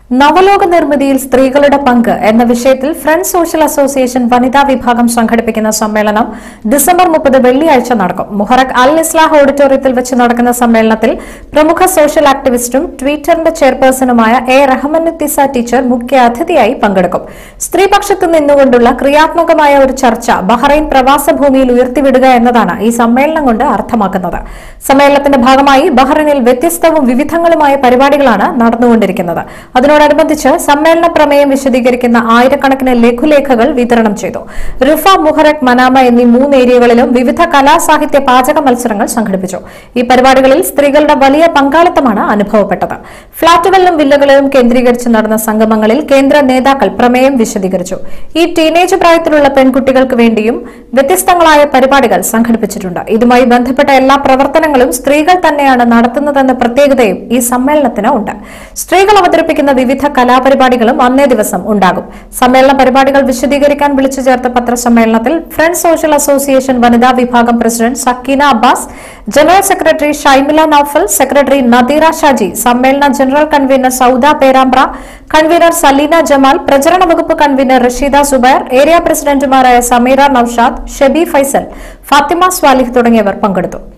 നവലോക നിർമ്മിതിയിൽ സ്ത്രീകളുടെ പങ്ക് എന്ന വിഷയത്തിൽ ഫ്രണ്ട്സ് സോഷ്യൽ അസോസിയേഷൻ വനിതാ വിഭാഗം സംഘടിപ്പിക്കുന്ന സമ്മേളനം ഡിസംബർ മുപ്പത് വെള്ളിയാഴ്ച നടക്കും മുഹറക് അൽ ഇസ്ലാഹ് ഓഡിറ്റോറിയത്തിൽ വെച്ച് നടക്കുന്ന സമ്മേളനത്തിൽ പ്രമുഖ സോഷ്യൽ ആക്ടിവിസ്റ്റും ട്വിറ്ററിന്റെ ചെയർപേഴ്സണുമായ എ റഹമനുത്തിസ ടീച്ചർ മുഖ്യ അതിഥിയായി പങ്കെടുക്കും സ്ത്രീപക്ഷത്ത് നിന്നുകൊണ്ടുള്ള ക്രിയാത്മകമായ ഒരു ചർച്ച ബഹ്റൈൻ പ്രവാസ ഭൂമിയിൽ ഉയർത്തിവിടുക എന്നതാണ് ഈ സമ്മേളനം കൊണ്ട് അർത്ഥമാക്കുന്നത് സമ്മേളനത്തിന്റെ ഭാഗമായി ബഹ്റൈനിൽ വ്യത്യസ്തവും വിവിധങ്ങളുമായ പരിപാടികളാണ് നടന്നുകൊണ്ടിരിക്കുന്നത് അതിനോടനുബന്ധിച്ച് സമ്മേളന പ്രമേയം വിശദീകരിക്കുന്ന ആയിരക്കണക്കിന് ലഘുലേഖകൾ വിതരണം ചെയ്തു റുഫ മുഹറക് മനാമ എന്നീ മൂന്ന് ഏരിയകളിലും വിവിധ കലാ സാഹിത്യ പാചക മത്സരങ്ങൾ സംഘടിപ്പിച്ചു ഈ പരിപാടികളിൽ സ്ത്രീകളുടെ വലിയ പങ്കാളിത്തമാണ് അനുഭവപ്പെട്ടത് ഫ്ളാറ്റുകളിലും വില്ലകളിലും കേന്ദ്രീകരിച്ച് നടന്ന സംഗമങ്ങളിൽ കേന്ദ്ര നേതാക്കൾ പ്രമേയം വിശദീകരിച്ചു ഈ ടീനേജ് പ്രായത്തിലുള്ള പെൺകുട്ടികൾക്ക് വേണ്ടിയും വ്യത്യസ്തങ്ങളായ പരിപാടികൾ സംഘടിപ്പിച്ചിട്ടുണ്ട് ഇതുമായി ബന്ധപ്പെട്ട എല്ലാ പ്രവർത്തനങ്ങളും സ്ത്രീകൾ തന്നെയാണ് നടത്തുന്നതെന്ന പ്രത്യേകതയും ഈ സമ്മേളനത്തിന് ഉണ്ട് സ്ത്രീകൾ അവതരിപ്പിക്കുന്ന വിവിധ കലാപരിപാടികളും അന്നേ ദിവസം ഉണ്ടാകും സമ്മേളന പരിപാടികൾ വിശദീകരിക്കാൻ വിളിച്ചു ചേർത്ത പത്രസമ്മേളനത്തിൽ ഫ്രണ്ട്സ് സോഷ്യൽ അസോസിയേഷൻ വനിതാ വിഭാഗം president Sakeena Abbas general secretary Shaimila Naufal secretary Nadeera Shaji സമ്മേളന general convener Sauda Perambra convener Saleena Jamal പ്രചരണ വകുപ്പ് കൺവീനർ റഷീദ സുബൈർ ഏരിയ പ്രസിഡന്റുമാരായ സമീറ നൌഷാദ് ഷെബി ഫൈസൽ ഫാത്തിമ സ്വാലിഹ് തുടങ്ങിയവർ പങ്കെടുത്തു